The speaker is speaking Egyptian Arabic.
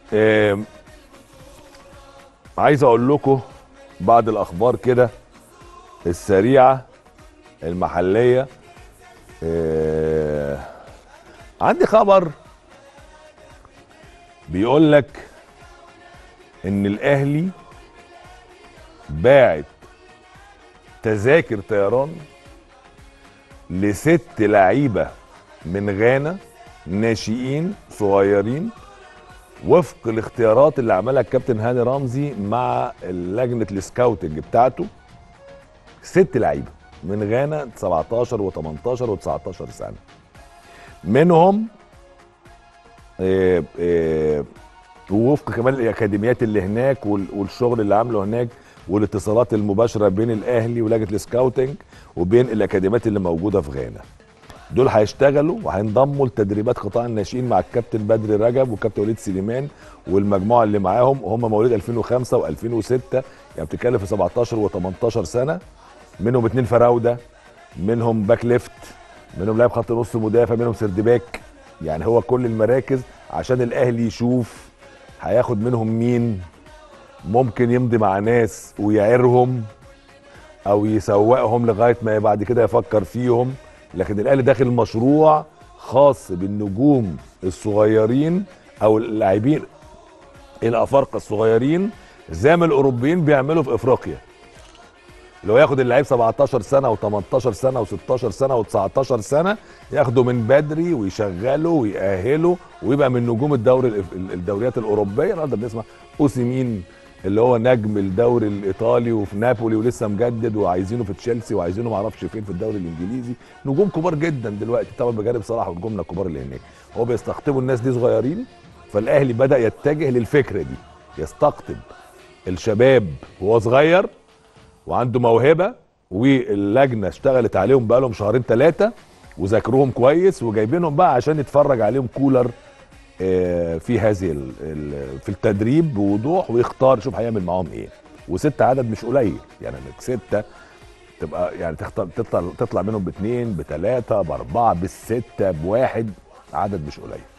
آه عايز اقول لكم بعض الاخبار كده السريعه المحليه آه عندي خبر بيقول لك ان الاهلي باعت تذاكر طيران لست لعيبه من غانا ناشئين صغيرين وفق الاختيارات اللي عملها الكابتن هاني رمزي مع لجنه السكاوتنج بتاعته ست لعيبه من غانا 17 و18 و19 سنه منهم آه، آه، ووفق كمان الاكاديميات اللي هناك وال- والشغل اللي عامله هناك والاتصالات المباشره بين الاهلي ولجنه السكاوتنج وبين الاكاديميات اللي موجوده في غانا دول هيشتغلوا وهينضموا لتدريبات قطاع الناشئين مع الكابتن بدري رجب والكابتن وليد سليمان والمجموعه اللي معاهم وهم مواليد 2005 و2006 يعني بتتكلم في 17 و18 سنه منهم اتنين فراوده منهم باك ليفت منهم لاعب خط نص مدافع منهم سرد باك يعني هو كل المراكز عشان الاهلي يشوف هياخد منهم مين ممكن يمضي مع ناس ويعيرهم او يسوقهم لغايه ما بعد كده يفكر فيهم لكن الاهلي داخل مشروع خاص بالنجوم الصغيرين او اللاعبين الافارقه الصغيرين زي ما الاوروبيين بيعملوا في افريقيا لو ياخد اللعيب 17 سنه و18 سنه و16 سنه و19 سنه ياخده من بدري ويشغله ويأهله ويبقى من نجوم الدوري الإف- الدوريات الاوروبيه النهارده بنسمع اوسيمين اللي هو نجم الدوري الايطالي وفي نابولي ولسه مجدد وعايزينه في تشيلسي وعايزينه معرفش فين في الدوري الانجليزي نجوم كبار جدا دلوقتي طبعا بجانب صلاح ونجومنا الكبار اللي هناك هو بيستقطبوا الناس دي صغيرين فالاهلي بدا يتجه للفكره دي يستقطب الشباب وهو صغير وعنده موهبه واللجنه اشتغلت عليهم بقالهم شهرين ثلاثه وذاكروهم كويس وجايبينهم بقى عشان يتفرج عليهم كولر آه، في هذه ال- ال- في التدريب بوضوح ويختار يشوف هيعمل معاهم ايه وستة عدد مش قليل يعني انك ستة تبقى يعني تختار تطلع تطلع منهم باثنين بثلاثة باربعة بالستة بواحد عدد مش قليل